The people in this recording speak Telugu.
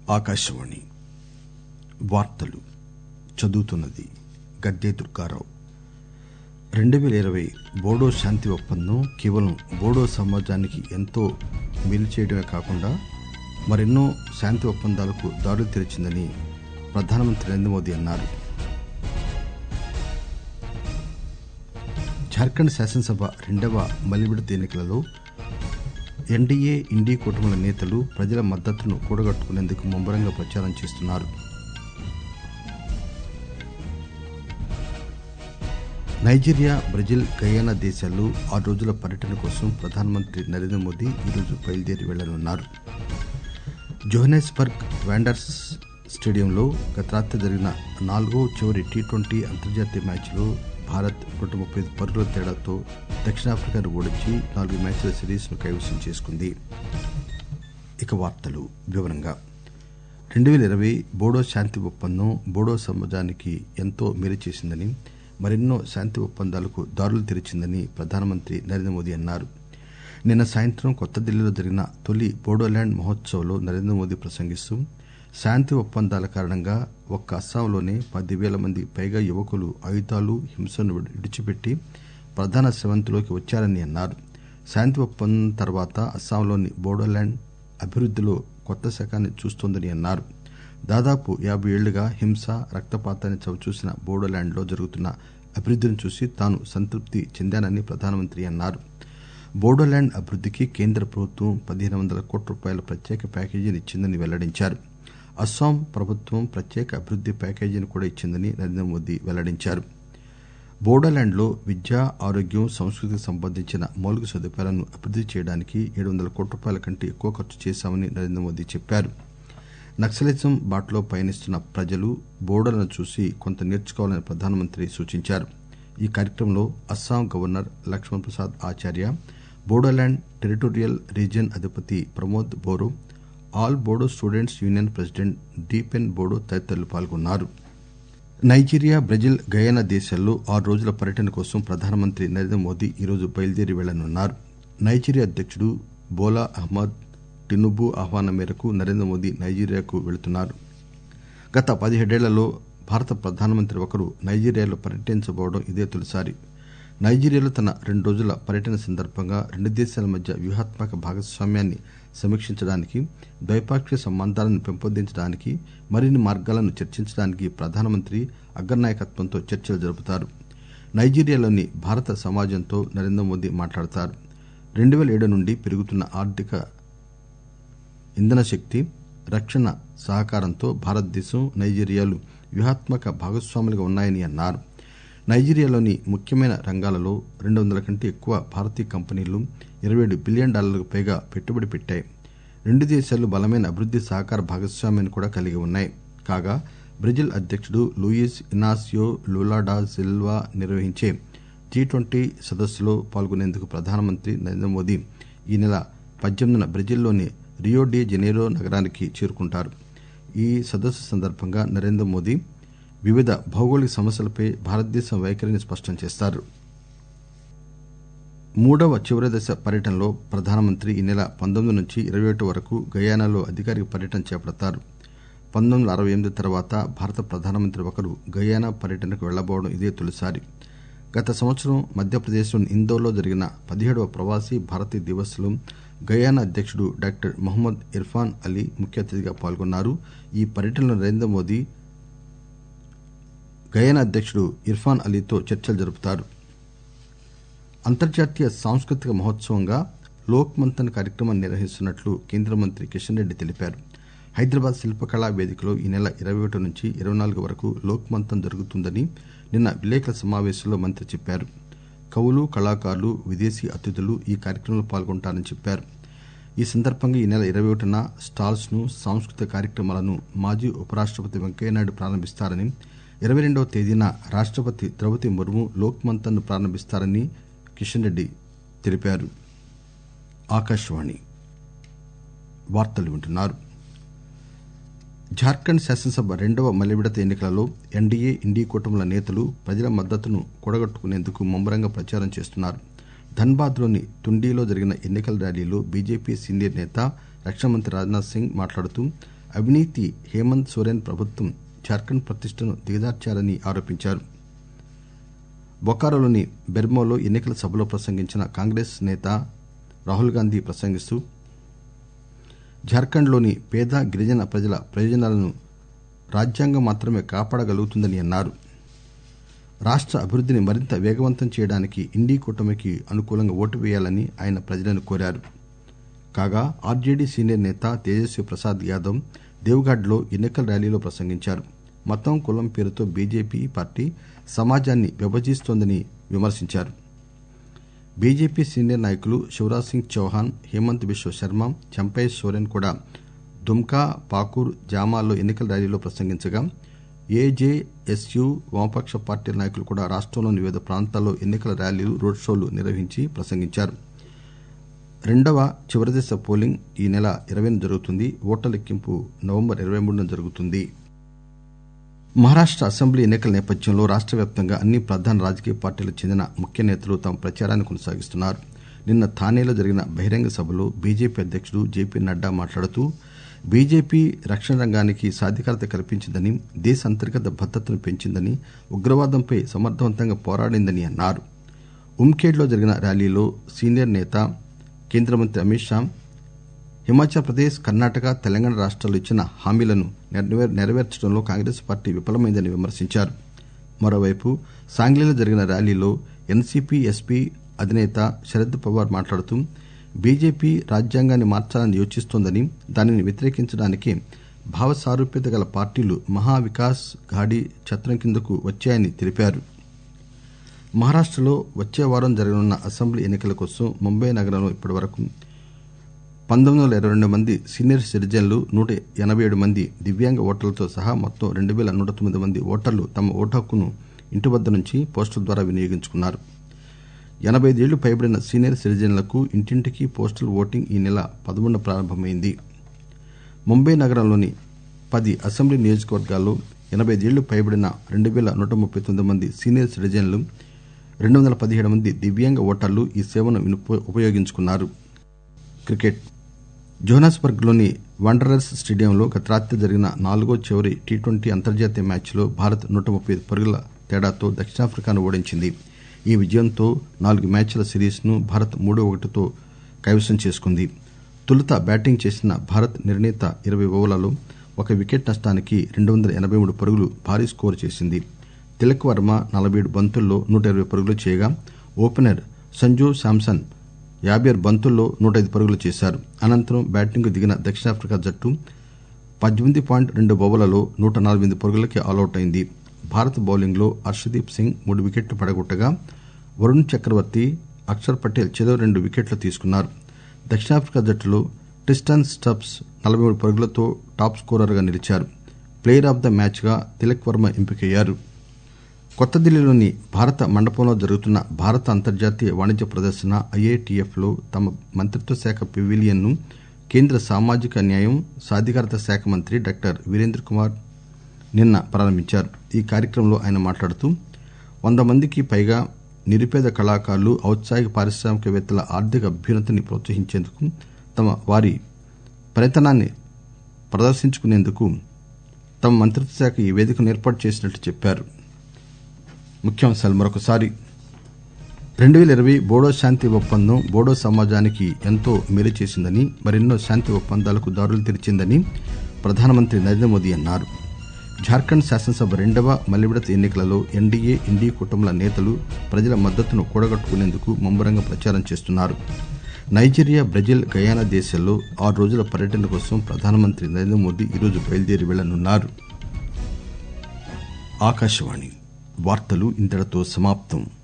ఆకాశవాణి వార్తలు చదువుతున్నది గద్దె దుర్గారావు రెండు పేల ఇరవై బోడో శాంతి ఒప్పందం కేవలం బోడో సమాజానికి ఎంతో మేలు చేయడమే కాకుండా మరెన్నో శాంతి ఒప్పందాలకు దారులు తెరిచిందని ప్రధానమంత్రి నరేంద్ర మోదీ అన్నారు జార్ఖండ్ శాసనసభ రెండవ మలివిడత ఎన్నికలలో ఎన్డీఏ ఇండీ కూటముల నేతలు ప్రజల మద్దతును కూడగట్టుకునేందుకు ముమ్మరంగా ప్రచారం చేస్తున్నారు నైజీరియా బ్రెజిల్ గయానా దేశాల్లో ఆరు రోజుల పర్యటన కోసం ప్రధానమంత్రి నరేంద్ర మోదీ ఈరోజు బయలుదేరి వెళ్లనున్నారు జోహెనెస్బర్గ్ వ్యాండర్స్ స్టేడియంలో గత రాత్రి జరిగిన నాలుగో చివరి టీ ట్వంటీ అంతర్జాతీయ మ్యాచ్లో భారత్ నూట ముప్పై ఐదు పరుగుల తేడాతో దక్షిణాఫ్రికాను ఓడించి నాలుగు మ్యాచ్ల సిరీస్ను కైవసం చేసుకుంది ఇక వార్తలు వివరంగా రెండు పేల ఇరవై బోడో శాంతి ఒప్పందం బోడో సమాజానికి ఎంతో మేలు చేసిందని మరెన్నో శాంతి ఒప్పందాలకు దారులు తెరిచిందని ప్రధానమంత్రి నరేంద్ర మోదీ అన్నారు నిన్న సాయంత్రం కొత్త ఢిల్లీలో జరిగిన తొలి బోడోల్యాండ్ మహోత్సవ్లో నరేంద్ర మోదీ ప్రసంగిస్తూ శాంతి ఒప్పందాల కారణంగా ఒక్క అస్సాంలోనే పదివేల మంది పైగా యువకులు ఆయుధాలు హింసను విడిచిపెట్టి ప్రధాన స్రవంతిలోకి వచ్చారని అన్నారు శాంతి ఒప్పందం తర్వాత అస్సాంలోని బోడోల్యాండ్ అభివృద్దిలో కొత్త శకాన్ని చూస్తోందని అన్నారు దాదాపు యాబై ఏళ్లుగా హింస రక్తపాతాన్ని చవిచూసిన బోడోల్యాండ్లో జరుగుతున్న అభివృద్దిని చూసి తాను సంతృప్తి చెందానని ప్రధానమంత్రి అన్నారు బోడోల్యాండ్ అభివృద్దికి కేంద్ర ప్రభుత్వం పదిహేను వందల కోట్ల రూపాయల ప్రత్యేక ప్యాకేజీని ఇచ్చిందని వెల్లడించారు అస్సాం ప్రభుత్వం ప్రత్యేక అభివృద్ది ప్యాకేజీని కూడా ఇచ్చిందని నరేంద్ర మోదీ వెల్లడించారు బోడోల్యాండ్లో విద్య ఆరోగ్యం సంస్కృతికి సంబంధించిన మౌలిక సదుపాయాలను అభివృద్ది చేయడానికి ఏడు వందల కోట్ల రూపాయల కంటే ఎక్కువ ఖర్చు చేశామని నరేంద్ర మోదీ చెప్పారు నక్సలిజం బాటలో పయనిస్తున్న ప్రజలు బోడోలను చూసి కొంత నేర్చుకోవాలని ప్రధానమంత్రి సూచించారు ఈ కార్యక్రమంలో Assam governor Lakshman Prasad Acharya Bodoland territorial region అధిపతి Pramod Boro all Bodo students union president Dipen Bodo తదితరులు పాల్గొన్నారు నైజీరియా బ్రెజిల్ గయానా దేశాల్లో ఆరు రోజుల పర్యటన కోసం ప్రధానమంత్రి నరేంద్ర మోదీ ఈరోజు బయలుదేరి వెళ్లనున్నారు నైజీరియా అధ్యకుడు బోలా అహ్మద్ టినుబు ఆహ్వానం మేరకు నరేంద్ర మోదీ నైజీరియాకు వెళుతున్నారు గత పదిహేడేళ్లలో భారత ప్రధానమంత్రి ఒకరు నైజీరియాలో పర్యటించబోవడం ఇదే తొలిసారి నైజీరియాలో తన రెండు రోజుల పర్యటన సందర్భంగా రెండు దేశాల మధ్య వ్యూహాత్మక భాగస్వామ్యాన్ని సమీక్షించడానికి ద్వైపాక్షిక సంబంధాలను పెంపొందించడానికి మరిన్ని మార్గాలను చర్చించడానికి ప్రధానమంత్రి అగ్రనాయకత్వంతో చర్చలు జరుపుతారు నైజీరియాలోని భారత సమాజంతో నరేంద్ర మోదీ మాట్లాడతారు రెండు పేల ఏడు నుండి పెరుగుతున్న ఆర్థిక ఇంధన శక్తి రక్షణ సహకారంతో భారతదేశం నైజీరియాలు వ్యూహాత్మక భాగస్వాములుగా ఉన్నాయని అన్నారు నైజీరియాలోని ముఖ్యమైన రంగాలలో రెండు వందల కంటే ఎక్కువ భారతీయ కంపెనీలు ఇరవై ఏడు బిలియన్ డాలర్లకు పైగా పెట్టుబడి పెట్టాయి రెండు దేశాలు బలమైన అభివృద్ది సహకార భాగస్వామ్యాన్ని కూడా కలిగి ఉన్నాయి కాగా బ్రెజిల్ అధ్యకుడు Luiz Inacio Lula da Silva నిర్వహించే జీ ట్వంటీ సదస్సులో పాల్గొనేందుకు ప్రధానమంత్రి నరేంద్ర మోదీ ఈ నెల పద్దెనిమిదిన బ్రెజిల్లోని రియో డి జెనైరో నగరానికి చేరుకుంటారు ఈ సదస్సు సందర్భంగా నరేంద్ర మోదీ వివిధ భౌగోళిక సమస్యలపై భారతదేశం వైఖరిని స్పష్టం చేస్తారు మూడవ చివరి దశ పర్యటనలో ప్రధానమంత్రి ఈ నెల పంతొమ్మిది నుంచి ఇరవై ఒకటి వరకు గయానాలో అధికారిక పర్యటన చేపడతారు పంతొమ్మిది వందల అరవై ఎనిమిది తర్వాత భారత ప్రధానమంత్రి ఒకరు గయానా పర్యటనకు వెళ్లబోవడం ఇదే తొలిసారి గత సంవత్సరం మధ్యప్రదేశ్లోని ఇందోర్లో జరిగిన పదిహేడవ ప్రవాసీ భారతీయ దివస్ లో గయానా అధ్యకుడు డాక్టర్ మొహమ్మద్ ఇర్ఫాన్ అలీ ముఖ్య అతిథిగా పాల్గొన్నారు ఈ పర్యటనలో నరేంద్ర మోదీ గయానా అధ్యకుడు ఇర్ఫాన్ అలీతో చర్చలు జరుపుతారు అంతర్జాతీయ సాంస్కృతిక మహోత్సవంగా లోక్ మంథన్ కార్యక్రమాన్ని నిర్వహిస్తున్నట్లు కేంద్ర మంత్రి కిషన్ రెడ్డి తెలిపారు హైదరాబాద్ శిల్పకళా వేదికలో ఈ నెల ఇరవై ఒకటి నుంచి ఇరవై నాలుగు వరకు లోక్ మంథన్ జరుగుతుందని నిన్న విలేకరుల సమావేశంలో మంత్రి చెప్పారు కవులు కళాకారులు విదేశీ అతిథులు ఈ కార్యక్రమంలో పాల్గొంటారని చెప్పారు ఈ సందర్భంగా ఈ నెల ఇరవై ఒకటిన స్టాల్స్ ను సాంస్కృతిక కార్యక్రమాలను మాజీ ఉపరాష్టపతి వెంకయ్యనాయుడు ప్రారంభిస్తారని ఇరవై రెండవ తేదీన రాష్టపతి ద్రౌపది ముర్ము లోక్ మంథన్ ను ప్రారంభిస్తారని కిషన్ రెడ్డి తెలిపారు ఆకాశవాణి వార్తలు వింటున్నారు జార్ఖండ్ శాసనసభ రెండవ మలివిడత ఎన్నికలలో ఎన్డీఏ ఇండీ కూటముల నేతలు ప్రజల మద్దతును కూడగట్టుకునేందుకు ముమ్మరంగా ప్రచారం చేస్తున్నారు ధన్బాద్ లోని తుండీలో జరిగిన ఎన్నికల ర్యాలీలో బీజేపీ సీనియర్ నేత రక్షణ మంత్రి రాజ్నాథ్ సింగ్ మాట్లాడుతూ అవినీతి హేమంత్ సోరెన్ ప్రభుత్వం జార్ఖండ్ ప్రతిష్టను దిగజార్చారని ఆరోపించారు బొకారోలోని బెర్మోలో ఎన్నికల సభలో ప్రసంగించిన కాంగ్రెస్ నేత రాహుల్ గాంధీ ప్రసంగిస్తూ జార్ఖండ్లోని పేద గిరిజన ప్రజల ప్రయోజనాలను రాజ్యాంగం మాత్రమే కాపాడగలుగుతుందని అన్నారు రాష్ట అభివృద్దిని మరింత వేగవంతం చేయడానికి ఇండీ కూటమికి అనుకూలంగా ఓటు వేయాలని ఆయన ప్రజలను కోరారు కాగా ఆర్జేడీ సీనియర్ నేత తేజస్వి ప్రసాద్ యాదవ్ దేవ్గఢ్లో ఎన్నికల ర్యాలీలో ప్రసంగించారు మతం కులం పేరుతో బీజేపీ పార్టీ సమాజాన్ని విభజిస్తోందని విమర్శించారు బీజేపీ సీనియర్ నాయకులు శివరాజ్ సింగ్ చౌహాన్ హేమంత్ బిశ్వ శర్మ చంపై సోరెన్ కూడా దుమ్కా పాకూర్ జామాల్లో ఎన్నికల ర్యాలీలో ప్రసంగించగా ఏజేఎస్యు వామపక్ష పార్టీల నాయకులు కూడా రాష్టంలోని వివిధ ప్రాంతాల్లో ఎన్నికల ర్యాలీలు రోడ్ షోలు నిర్వహించి ప్రసంగించారు రెండవ చివరి దశ పోలింగ్ ఈ నెల ఇరవైన జరుగుతుంది ఓట్ల లెక్కింపు నవంబర్ ఇరవై మూడున జరుగుతుంది మహారాష్ట అసెంబ్లీ ఎన్నికల నేపథ్యంలో రాష్ట వ్యాప్తంగా అన్ని ప్రధాన రాజకీయ పార్టీలకు చెందిన ముఖ్య నేతలు తమ ప్రచారాన్ని కొనసాగిస్తున్నారు నిన్న థానేలో జరిగిన బహిరంగ సభలో బీజేపీ అధ్యకుడు జేపీ నడ్డా మాట్లాడుతూ బీజేపీ రక్షణ రంగానికి సాధికారత కల్పించిందని దేశ అంతర్గత భద్రతను పెంచిందని ఉగ్రవాదంపై సమర్థవంతంగా పోరాడిందని అన్నారు ఉమ్ఖేడ్లో జరిగిన ర్యాలీలో సీనియర్ నేత కేంద్ర మంత్రి అమిత్ షా హిమాచల్ ప్రదేశ్ కర్ణాటక తెలంగాణ రాష్టాలు ఇచ్చిన హామీలను నెరవేర్చడంలో కాంగ్రెస్ పార్టీ విఫలమైందని విమర్శించారు మరోవైపు సాంగ్లీలో జరిగిన ర్యాలీలో ఎన్సీపీ ఎస్పీ అధినేత శరద్ పవార్ మాట్లాడుతూ బీజేపీ రాజ్యాంగాన్ని మార్చాలని యోచిస్తోందని దానిని వ్యతిరేకించడానికే భావ సారూప్యత గల పార్టీలు మహా వికాస్ ఘాడీ ఛత్రం కిందకు వచ్చాయని తెలిపారు మహారాష్టలో వచ్చే వారం జరగనున్న అసెంబ్లీ ఎన్నికల కోసం ముంబై నగరంలో ఇప్పటివరకు పంతొమ్మిది వందల ఇరవై రెండు మంది సీనియర్ సిటిజన్లు నూట ఎనబై ఏడు మంది దివ్యాంగ ఓటర్లతో సహా మొత్తం రెండు పేల నూట తొమ్మిది మంది ఓటర్లు తమ ఓటు హక్కును ఇంటి వద్ద నుంచి పోస్టల్ ద్వారా వినియోగించుకున్నారు ఎనబై ఐదేళ్లు పైబడిన సీనియర్ సిటిజన్లకు ఇంటింటికి పోస్టల్ ఓటింగ్ ఈ నెల పదమూడున ప్రారంభమైంది ముంబై నగరంలోని పది అసెంబ్లీ నియోజకవర్గాల్లో ఎనబై ఐదేళ్లు పైబడిన రెండు పేల నూట ముప్పై తొమ్మిది మంది సీనియర్ సిటిజన్లు రెండు వందల పదిహేడు మంది దివ్యాంగ ఓటర్లు ఈ సేవను ఉపయోగించుకున్నారు క్రికెట్ జోహాన్స్బర్గ్ లోని వండరర్స్ స్టేడియంలో గత రాత్రి జరిగిన నాలుగో చివరి టీ ట్వంటీ అంతర్జాతీయ మ్యాచ్లో భారత్ నూట ముప్పై ఐదు పరుగుల తేడాతో దక్షిణాఫ్రికాను ఓడించింది ఈ విజయంతో నాలుగు మ్యాచ్ల సిరీస్ ను భారత్ మూడు ఒకటితో కైవసం చేసుకుంది తొలుత బ్యాటింగ్ చేసిన భారత్ నిర్ణీత ఇరవై ఓవర్లలో ఒక వికెట్ నష్టానికి రెండు వందల ఎనబై మూడు పరుగులు భారీ స్కోరు చేసింది తిలక్ వర్మ నలబై ఏడు బంతుల్లో నూట ఇరవై పరుగులు చేయగా ఓపెనర్ సంజూ శాంసన్ యాబై ఆరు బంతుల్లో నూట ఐదు పరుగులు చేశారు అనంతరం బ్యాటింగ్ కు దిగిన దక్షిణాఫ్రికా జట్టు పద్దెనిమిది పాయింట్ రెండు ఓవర్లలో నూట నలబై ఎనిమిది పరుగులకే ఆలౌట్ అయింది భారత బౌలింగ్ లో హర్షదీప్ సింగ్ మూడు వికెట్లు పడగొట్టగా వరుణ్ చక్రవర్తి అక్షర్ పటేల్ చెరో రెండు వికెట్లు తీసుకున్నారు దక్షిణాఫ్రికా జట్టులో ట్రిస్టన్ స్టబ్స్ నలబై మూడు పరుగులతో టాప్ స్కోరర్ గా నిలిచారు ప్లేయర్ ఆఫ్ ద మ్యాచ్ గా తిలక్ వర్మ ఎంపికయ్యారు కొత్త ఢిల్లీలోని భారత మండపంలో జరుగుతున్న భారత అంతర్జాతీయ వాణిజ్య ప్రదర్శన ఐఐటిఎఫ్ లో తమ మంత్రిత్వ శాఖ పెవిలియన్ ను కేంద్ర సామాజిక న్యాయం సాధికారత శాఖ మంత్రి డాక్టర్ వీరేంద్ర కుమార్ నిన్న ప్రారంభించారు ఈ కార్యక్రమంలో ఆయన మాట్లాడుతూ వంద మందికి పైగా నిరుపేద కళాకారులు ఔత్సాహిక పారిశ్రామికవేత్తల ఆర్థిక అభ్యున్నతిని ప్రోత్సహించేందుకు తమ వారి పనితనాన్ని ప్రదర్శించుకునేందుకు తమ మంత్రిత్వ శాఖ ఈ వేదికను ఏర్పాటు చేసినట్లు చెప్పారు ముఖ్యాంశాలు మరొకసారి రెండు పేల ఇరవై బోడో శాంతి ఒప్పందం బోడో సమాజానికి ఎంతో మేలు చేసిందని మరెన్నో శాంతి ఒప్పందాలకు దారులు తెరిచిందని ప్రధానమంత్రి నరేంద్ర మోదీ అన్నారు జార్ఖండ్ శాసనసభ రెండవ మలివిడత ఎన్నికలలో ఎన్డీఏ ఇండీ కుటుంబాల నేతలు ప్రజల మద్దతును కూడగట్టుకునేందుకు ముమ్మరంగా ప్రచారం చేస్తున్నారు నైజీరియా బ్రెజిల్ గయానా దేశాల్లో ఆరు రోజుల పర్యటన కోసం ప్రధానమంత్రి నరేంద్ర మోదీ ఈరోజు బయలుదేరి వెళ్లనున్నారు ఆకాశవాణి వార్తలు ఇంతటితో సమాప్తం